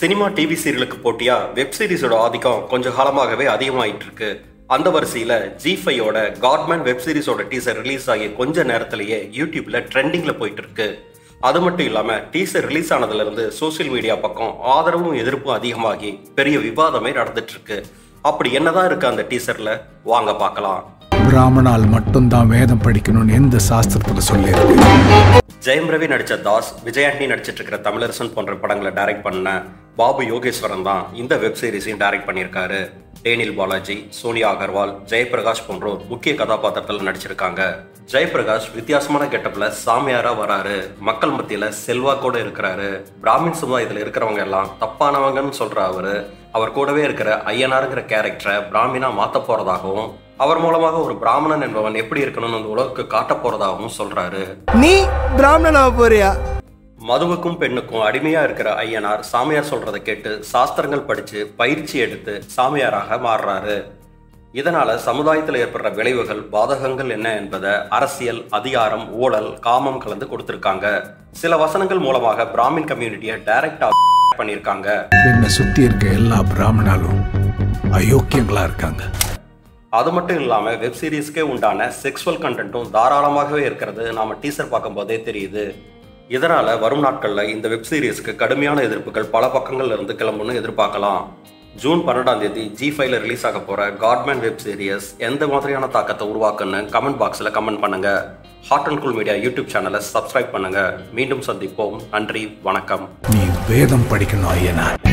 cinema TV சீரியலுக்கு போட்டியா web சீரிஸோட ஆதிக்கம் கொஞ்ச காலமாகவே அதிகமாயிட்டு இருக்கு அந்த வரிசையில ஜி ஃபையோட காட்மேன் வெப் சீரிஸோட டீசர் ரிலீஸ் ஆகி கொஞ்ச நேரத்திலேயே யூடியூப்ல ட்ரெண்டிங்ல போயிட்டு இருக்கு அது மட்டும் இல்லாம டீசர் ரிலீஸ் ஆனதுல இருந்து சோசியல் மீடியா பக்கம் ஆதரவும் எதிர்ப்பும் அதிகமாகி பெரிய விவாதமே நடந்துட்டு இருக்கு அப்படி என்னதான் இருக்கு அந்த டீசர்ல வாங்க பார்க்கலாம் பிராமணால் மட்டும்தான் வேதம் படிக்கணும்னு எந்த சாஸ்திரத்துல சொல்லியிருக்கு ஜெயம் ரவி நடிச்ச தாஸ் விஜயாண்டி நடிச்சிட்டு இருக்கிற தமிழரசன் போன்ற படங்களை டைரக்ட் பண்ண பாபு யோகேஸ்வரன் தான் இந்த வெப் சீரிஸையும் டைரக்ட் பண்ணியிருக்காரு டேனில் பாலாஜி சோனியா அகர்வால் ஜெயபிரகாஷ் போன்றோர் முக்கிய கதாபாத்திரத்தில் நடிச்சிருக்காங்க ஜெயபிரகாஷ் வித்தியாசமான கெட்டப்ல சாமியாரா வராரு மக்கள் மத்தியில செல்வாக்கோட இருக்கிறாரு பிராமின் சமுதாயத்துல இருக்கிறவங்க எல்லாம் தப்பானவங்கன்னு சொல்ற அவரு அவர் கூடவே இருக்கிற ஐயனாருங்கிற கேரக்டரை பிராமினா மாத்த போறதாகவும் அவர் மூலமாக ஒரு பிராமணன் என்பவன் எப்படி இருக்கணும்னு இந்த உலகுக்கு காட்ட போறதாகவும் சொல்றாரு நீ பிராமணனா போறியா மதுவுக்கும் பெண்ணுக்கும் அடிமையா இருக்கிற ஐயனார் சாமியார் சொல்றதை கேட்டு சாஸ்திரங்கள் படிச்சு பயிற்சி எடுத்து சாமியாராக மாறுறாரு இதனால சமுதாயத்தில் ஏற்படுற விளைவுகள் பாதகங்கள் என்ன என்பதை அரசியல் அதிகாரம் ஊழல் காமம் கலந்து கொடுத்திருக்காங்க சில வசனங்கள் மூலமாக பிராமின் கம்யூனிட்டியை டைரக்டா பண்ணியிருக்காங்க என்னை சுத்தி இருக்க எல்லா பிராமணாலும் அயோக்கியங்களா இருக்காங்க அது மட்டும் இல்லாம வெப் சீரிஸ்க்கே உண்டான செக்ஸுவல் கண்டென்ட்டும் தாராளமாகவே இருக்கிறது நாம டீசர் பார்க்கும்போதே தெரியுது இதனால வரும் நாட்கள்ல இந்த வெப் சீரிஸ்க்கு கடுமையான எதிர்ப்புகள் பல பக்கங்கள்ல இருந்து கிளம்புன்னு எதிர்பார்க்கலாம் ஜூன் பன்னெண்டாம் தேதி ஜி ஃபைவ்ல ரிலீஸ் ஆக போற காட்மேன் வெப் சீரிஸ் எந்த மாதிரியான தாக்கத்தை உருவாக்குன்னு கமெண்ட் பாக்ஸ்ல கமெண்ட் பண்ணுங்க hot and cool media YouTube சேனலை சப்ஸ்கிரைப் பண்ணுங்க மீண்டும் சந்திப்போம் நன்றி வணக்கம் நீ வேதம் படிக்கணும் ஐயனார்